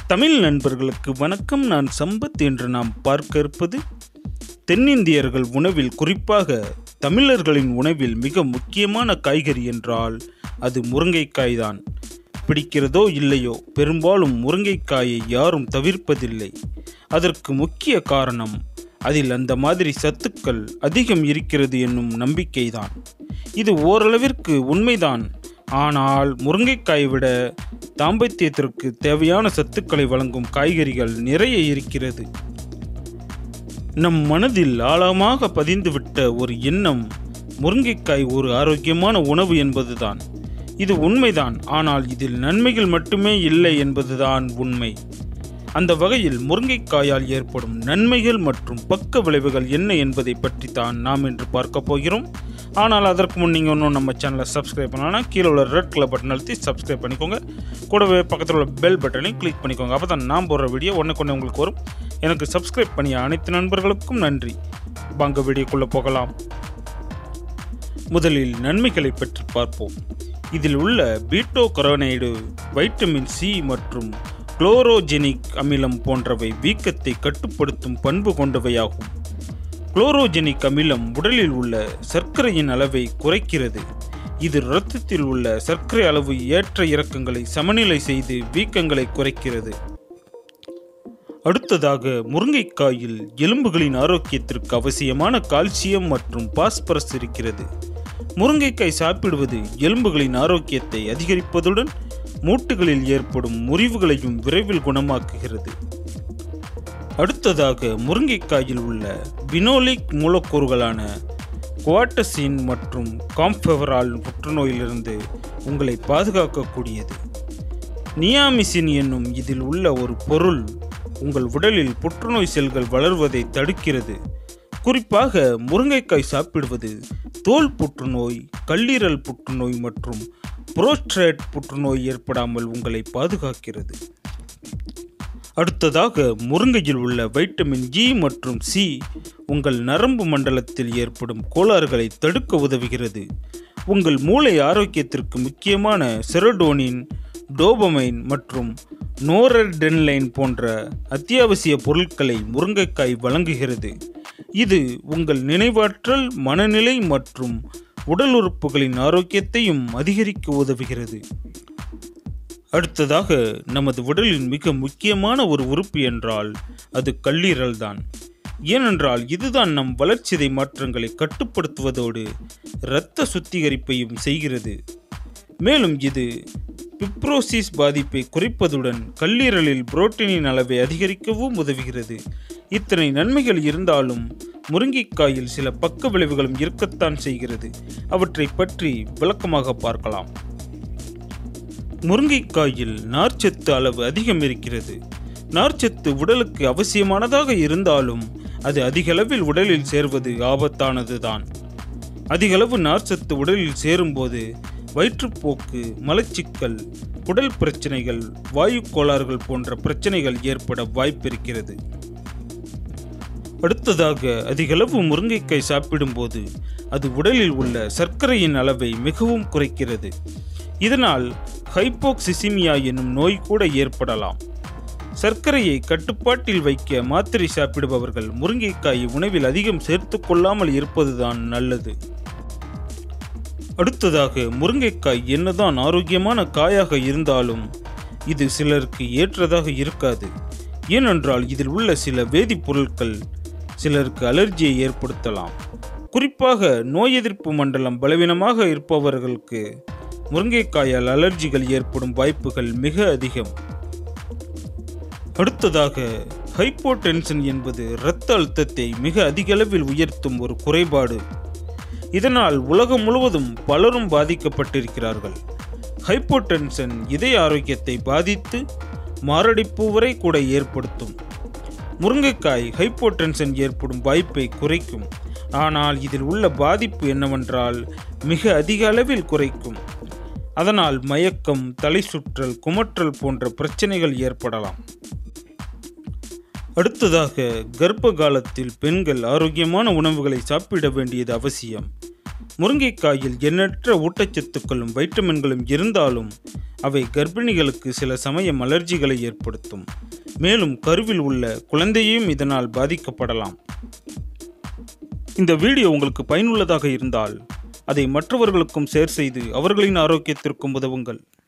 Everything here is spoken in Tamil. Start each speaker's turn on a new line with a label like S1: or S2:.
S1: தமிழ் நண்பர்களுக்கு வணக்கம் நான் சம்பத் என்று நாம் பார்க்க இருப்பது தென்னிந்தியர்கள் உணவில் குறிப்பாக தமிழர்களின் உணவில் மிக முக்கியமான காய்கறி என்றால் அது முருங்கைக்காய் தான் பிடிக்கிறதோ இல்லையோ பெரும்பாலும் முருங்கைக்காயை யாரும் தவிர்ப்பதில்லை அதற்கு முக்கிய காரணம் அதில் அந்த மாதிரி சத்துக்கள் அதிகம் இருக்கிறது என்னும் நம்பிக்கைதான் இது ஓரளவிற்கு உண்மைதான் ஆனால் முருங்கைக்காயை விட தாம்பத்தியத்திற்கு தேவையான சத்துக்களை வழங்கும் காய்கறிகள் நிறைய இருக்கிறது நம் மனதில் ஆழமாக பதிந்துவிட்ட ஒரு எண்ணம் முருங்கைக்காய் ஒரு ஆரோக்கியமான உணவு என்பதுதான் இது உண்மைதான் ஆனால் இதில் நன்மைகள் மட்டுமே இல்லை என்பதுதான் உண்மை அந்த வகையில் முருங்கைக்காயால் ஏற்படும் நன்மைகள் மற்றும் பக்க விளைவுகள் என்ன என்பதை பற்றி தான் நாம் இன்று பார்க்க போகிறோம் ஆனால் அதற்கு முன் நீங்கள் இன்னும் நம்ம சேனலை சப்ஸ்கிரைப் பண்ணலாம் கீழே உள்ள ரெட் கலர் பட்டன் அழுத்தி சப்ஸ்கிரைப் பண்ணிக்கோங்க கூடவே பக்கத்தில் உள்ள பெல் பட்டனையும் கிளிக் பண்ணிக்கோங்க அப்போ தான் நான் போடுற வீடியோ ஒன்று கொண்டு உங்களுக்கு வரும் எனக்கு சப்ஸ்கிரைப் பண்ணிய அனைத்து நண்பர்களுக்கும் நன்றி வாங்க வீடியோக்குள்ளே போகலாம் முதலில் நன்மைகளை பற்றி பார்ப்போம் இதில் உள்ள பீட்டோ கரோனைடு வைட்டமின் சி மற்றும் குளோரோஜெனிக் அமிலம் போன்றவை வீக்கத்தை கட்டுப்படுத்தும் பண்பு கொண்டவையாகும் குளோரோஜெனிக் அமிலம் உடலில் உள்ள சர்க்கரையின் அளவை குறைக்கிறது இது இரத்தத்தில் உள்ள சர்க்கரை அளவு ஏற்ற இறக்கங்களை சமநிலை செய்து வீக்கங்களை குறைக்கிறது அடுத்ததாக முருங்கைக்காயில் எலும்புகளின் ஆரோக்கியத்திற்கு அவசியமான கால்சியம் மற்றும் பாஸ்பரஸ் இருக்கிறது முருங்கைக்காய் சாப்பிடுவது எலும்புகளின் ஆரோக்கியத்தை அதிகரிப்பதுடன் மூட்டுகளில் ஏற்படும் முறிவுகளையும் விரைவில் குணமாக்குகிறது அடுத்ததாக முருங்கைக்காயில் உள்ள பினோலிக் மூலக்கூறுகளான குவாட்டசின் மற்றும் காம்ஃபெவரால் புற்றுநோயிலிருந்து உங்களை பாதுகாக்கக்கூடியது நியாமிசின் என்னும் இதில் உள்ள ஒரு பொருள் உங்கள் உடலில் புற்றுநோய் செல்கள் வளர்வதை தடுக்கிறது குறிப்பாக முருங்கைக்காய் சாப்பிடுவது தோல் புற்றுநோய் கல்லீரல் புற்றுநோய் மற்றும் புரோஸ்ட்ரேட் புற்றுநோய் ஏற்படாமல் உங்களை பாதுகாக்கிறது அடுத்ததாக முருங்கையில் உள்ள வைட்டமின் இ மற்றும் சி உங்கள் நரம்பு மண்டலத்தில் ஏற்படும் கோளாறுகளை தடுக்க உதவுகிறது உங்கள் மூளை ஆரோக்கியத்திற்கு முக்கியமான செரடோனின் டோபமைன் மற்றும் நோரடென்லைன் போன்ற அத்தியாவசிய பொருட்களை முருங்கைக்காய் வழங்குகிறது இது உங்கள் நினைவாற்றல் மனநிலை மற்றும் உடல் உறுப்புகளின் ஆரோக்கியத்தையும் அதிகரிக்க உதவுகிறது அடுத்ததாக நமது உடலின் மிக முக்கியமான ஒரு உறுப்பு என்றால் அது கல்லீரல் தான் ஏனென்றால் இதுதான் நம் வளர்ச்சிதை மாற்றங்களை கட்டுப்படுத்துவதோடு இரத்த சுத்திகரிப்பையும் செய்கிறது மேலும் இது பிப்ரோசிஸ் பாதிப்பை குறைப்பதுடன் கல்லீரலில் புரோட்டீனின் அளவை அதிகரிக்கவும் உதவுகிறது இத்தனை நன்மைகள் இருந்தாலும் முருங்கைக்காயில் சில பக்க விளைவுகளும் இருக்கத்தான் செய்கிறது அவற்றை பற்றி விளக்கமாக பார்க்கலாம் முருங்கைக்காயில் நார்ச்சத்து அளவு அதிகம் இருக்கிறது நார்ச்சத்து உடலுக்கு அவசியமானதாக இருந்தாலும் அது அதிகளவில் உடலில் சேர்வது ஆபத்தானது தான் அதிகளவு நார்ச்சத்து உடலில் சேரும்போது வயிற்றுப்போக்கு மலச்சிக்கல் உடல் பிரச்சனைகள் வாயு கோளாறுகள் போன்ற பிரச்சனைகள் ஏற்பட வாய்ப்பிருக்கிறது அடுத்ததாக அதிகளவு முருங்கைக்காய் சாப்பிடும்போது அது உடலில் உள்ள சர்க்கரையின் அளவை மிகவும் குறைக்கிறது இதனால் ஹைப்போக்சிசிமியா என்னும் நோய் கூட ஏற்படலாம் சர்க்கரையை கட்டுப்பாட்டில் வைக்க மாத்திரை சாப்பிடுபவர்கள் முருங்கைக்காயை உணவில் அதிகம் சேர்த்து கொள்ளாமல் இருப்பதுதான் நல்லது அடுத்ததாக முருங்கைக்காய் என்னதான் ஆரோக்கியமான காயாக இருந்தாலும் இது சிலருக்கு ஏற்றதாக இருக்காது ஏனென்றால் இதில் உள்ள சில வேதிப்பொருட்கள் சிலருக்கு அலர்ஜியை ஏற்படுத்தலாம் குறிப்பாக நோய் எதிர்ப்பு மண்டலம் பலவீனமாக இருப்பவர்களுக்கு முருங்கைக்காயால் அலர்ஜிகள் ஏற்படும் வாய்ப்புகள் மிக அதிகம் அடுத்ததாக ஹைப்போடென்ஷன் என்பது இரத்த அழுத்தத்தை மிக அதிக அளவில் உயர்த்தும் ஒரு குறைபாடு இதனால் உலகம் முழுவதும் பலரும் பாதிக்கப்பட்டிருக்கிறார்கள் ஹைப்போடென்ஷன் இதய ஆரோக்கியத்தை பாதித்து மாரடைப்பு வரை கூட ஏற்படுத்தும் முருங்கைக்காய் ஹைப்போடென்ஷன் ஏற்படும் வாய்ப்பை குறைக்கும் ஆனால் இதில் உள்ள பாதிப்பு என்னவென்றால் மிக அதிக அளவில் குறைக்கும் அதனால் மயக்கம் தலை சுற்றல் குமற்றல் போன்ற பிரச்சனைகள் ஏற்படலாம் அடுத்ததாக கர்ப்ப காலத்தில் பெண்கள் ஆரோக்கியமான உணவுகளை சாப்பிட வேண்டியது அவசியம் முருங்கைக்காயில் எண்ணற்ற ஊட்டச்சத்துக்களும் வைட்டமின்களும் இருந்தாலும் அவை கர்ப்பிணிகளுக்கு சில சமயம் அலர்ஜிகளை ஏற்படுத்தும் மேலும் கருவில் உள்ள குழந்தையும் இதனால் பாதிக்கப்படலாம் இந்த வீடியோ உங்களுக்கு பயனுள்ளதாக இருந்தால் அதை மற்றவர்களுக்கும் ஷேர் செய்து அவர்களின் ஆரோக்கியத்திற்கும் உதவுங்கள்